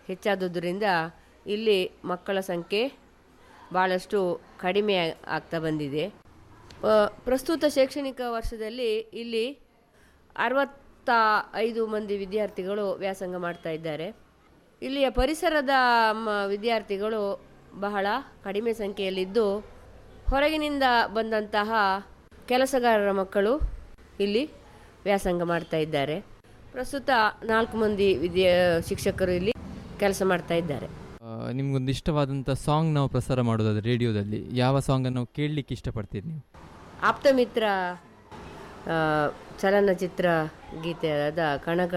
ಹೆಚ್ಚಾದುದರಿಂದ ಇಲ್ಲಿ ಮಕ್ಕಳ ಸಂಖ್ಯೆ ಭಾಳಷ್ಟು ಕಡಿಮೆ ಆ- ಆಗ್ತಾ ಬಂದಿದೆ ಆ, ಪ್ರಸ್ತುತ ಶೈಕ್ಷಣಿಕ ವರ್ಷದಲ್ಲಿ ಇಲ್ಲಿ ಅರವತ್ತ ಐದು ಮಂದಿ ವಿದ್ಯಾರ್ಥಿಗಳು ವ್ಯಾಸಂಗ ಮಾಡ್ತಾ ಇದ್ದಾರೆ ಇಲ್ಲಿಯ ಪರಿಸರದ ಮ, ವಿದ್ಯಾರ್ಥಿಗಳು ಬಹಳ ಕಡಿಮೆ ಸಂಖ್ಯೆಯಲ್ಲಿದ್ದು ಹೊರಗಿನಿಂದ ಬಂದಂತಹ ಕೆಲಸಗಾರರ ಮಕ್ಕಳು ಇಲ್ಲಿ ವ್ಯಾಸಂಗ ಮಾಡ್ತಾ ಇದ್ದಾರೆ ಪ್ರಸ್ತುತ ನಾಲ್ಕು ಮಂದಿ ವಿದ್ಯಾ ಶಿಕ್ಷಕರು ಇಲ್ಲಿ ಕೆಲಸ ಮಾಡ್ತಾ ಇದ್ದಾರೆ ಆ, ನಿಮ್ಗೊಂದು ಇಷ್ಟವಾದಂಥ ಸಾಂಗ್ ನಾವು ಪ್ರಸಾರ ಮಾಡೋದಾದ್ರೆ ರೇಡಿಯೋದಲ್ಲಿ ಯಾವ ಸಾಂಗನ್ನು ನಾವು ಕೇಳಲಿಕ್ಕೆ ಇಷ್ಟಪಡ್ತೀರಿ ನೀವು ಆಪ್ತಮಿತ್ರ ಆ, ಚಲನಚಿತ್ರ ಗೀತೆಯಾದ ಕಣ